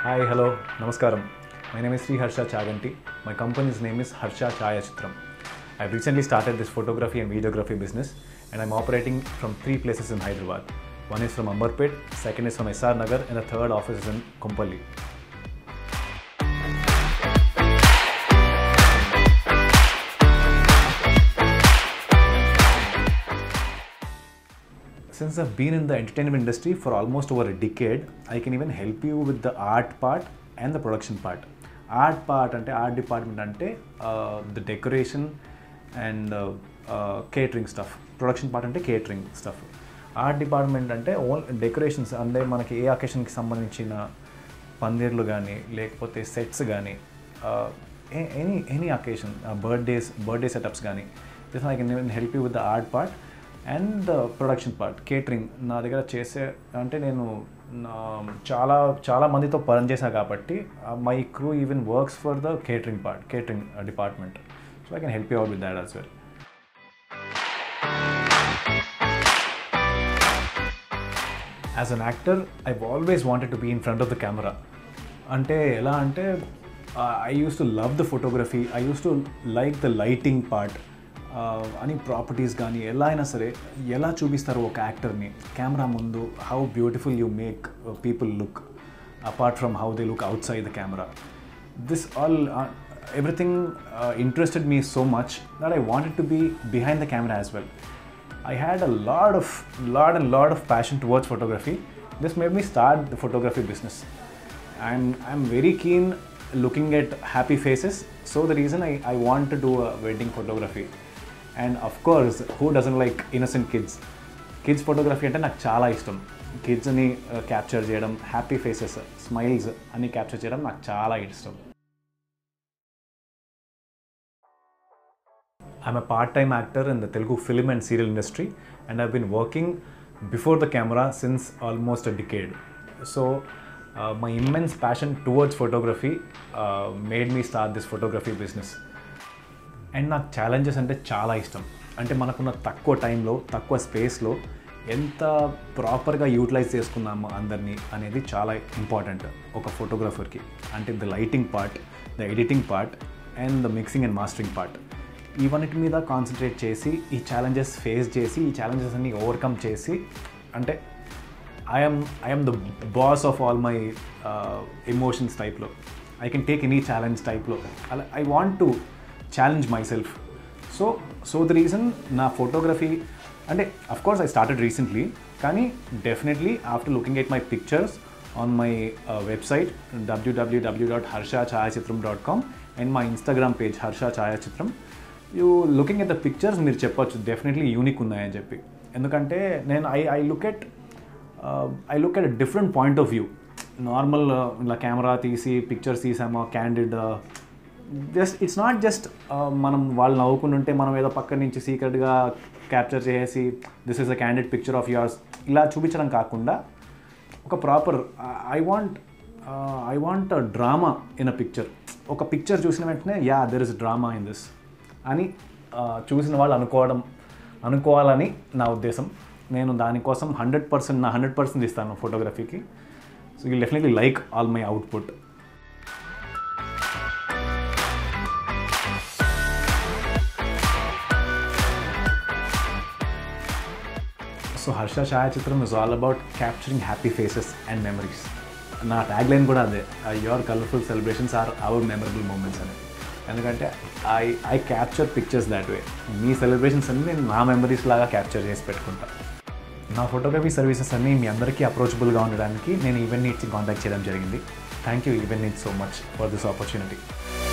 Hi, hello, namaskaram. My name is Sri Harsha Chaganti. My company's name is Harsha Chaya Chitram. I've recently started this photography and videography business and I'm operating from three places in Hyderabad. One is from Ambarpet, second is from SR Nagar, and the third office is in Kumpalli. Since I've been in the entertainment industry for almost over a decade, I can even help you with the art part and the production part. Art part అంటే art department అంటే the decoration and catering stuff production part అంటే catering stuff art department అంటే own decorations అంటే మనకి ఏ అకేషన్కి సంబంధించిన పందిర్లు కానీ లేకపోతే sets కానీ any any occasion birthdays birthday setups కానీ this I can help you with the art part and the production part catering నా దగ్గర చేసే అంటే నేను నా- చాలా చాలా మందితో పనిచేసా కాబట్టి my crew even works for the catering part catering department so I can help you out with that also well as an actor I always wanted to be in front of the camera అంటే ఎలా అంటే I used to love the photography I used to like the lighting part అని properties కానీ ఎలా అయినా సరే ఎలా చూపిస్తారు ఒక యాక్టర్ని కెమెరా ముందు how beautiful you make people look apart from how they look outside the camera this all everything interested me so much that I wanted to be behind the camera as well I had a lot of lot and lot of passion towards photography. This made me start the photography business. I'm I'm very keen looking at happy faces. So the reason I, I want to do a wedding photography. And of course, who doesn't like innocent kids? Kids photography అంటే నాకు చాలా ఇష్టం కిడ్స్ని capture చేయడం happy faces smiles అన్ని capture చేయడం నాకు చాలా ఇష్టం I'm a part-time actor in the Telugu film and serial industry, and I've been working before the camera since almost a decade. So, uh, my immense passion towards photography uh, made me start this photography business. And నాకు challenges అంటే చాలా ఇష్టం అంటే మనకున్న తక్కువ టైంలో తక్కువ స్పేస్లో ఎంత ప్రాపర్గా యూటిలైజ్ చేసుకున్నాము అందరినీ అనేది చాలా ఇంపార్టెంట్ ఒక ఫోటోగ్రాఫర్కి అంటే the lighting part the editing part and the mixing and mastering part ఇవన్నిటి మీద కాన్సన్ట్రేట్ చేసి ఈ ఛాలెంజెస్ ఫేస్ చేసి ఈ ఛాలెంజెస్ అన్ని ఓవర్కమ్ చేసి అంటే I'm I'm the boss of all my emotions టైప్లో I can take any challenge టైప్లో అలా I want to challenge myself so so the reason నా ఫోటోగ్రఫీ అంటే of course I started recently కానీ definitely after looking at my pictures on my website WWW dot Harsha Chayachitram dot com and మా Instagram page Harsha Chayachitram you looking at the pictures మీరు చెప్పొచ్చు definitely unique ఉన్నాయని చెప్పి ఎందుకంటే నేను I I look at I look at different point of view normal ఇలా camera తీసి pictures తీసామా candid just it's not just మనం వాళ్ళు నవ్వుకుంటుంటే మనం ఏదో పక్క నుంచి సీక్రెట్గా క్యాప్చర్ చేసి this is a candid picture of yours ఇలా చూపించడం కాకుండా ఒక proper I want I want drama in a picture ఒక పిక్చర్ చూసిన వెంటనే yeah there is drama in this అని ఆ, చూసిన వాళ్ళు అనుకోవడం అనుకోవాలని నా ఉద్దేశం నేను దానికోసం హండ్రెడ్ పర్సెంట్ నా హండ్రెడ్ పర్సెంట్ ఇస్తాను ఫోటోగ్రఫీకి so you definitely like all my output so Harsha Chayachitram is all about capturing happy faces and memories నా ట్యాగ్ లైన్ కూడా అదే your colourful celebrations are our memorable moments అని ఎందుకంటే I I capture pictures that way మీ celebrations అన్ని నేను నా memories లాగా క్యాప్చర్ చేసి పెట్టుకుంటా నా ఫోటోగ్రఫీ సర్వీసెస్ అన్ని మీ అందరికీ అప్రోచబుల్గా ఉండడానికి నేను ఈవెన్ నీడ్స్ని కాంటాక్ట్ చేయడం జరిగింది thank you even needs so much for this opportunity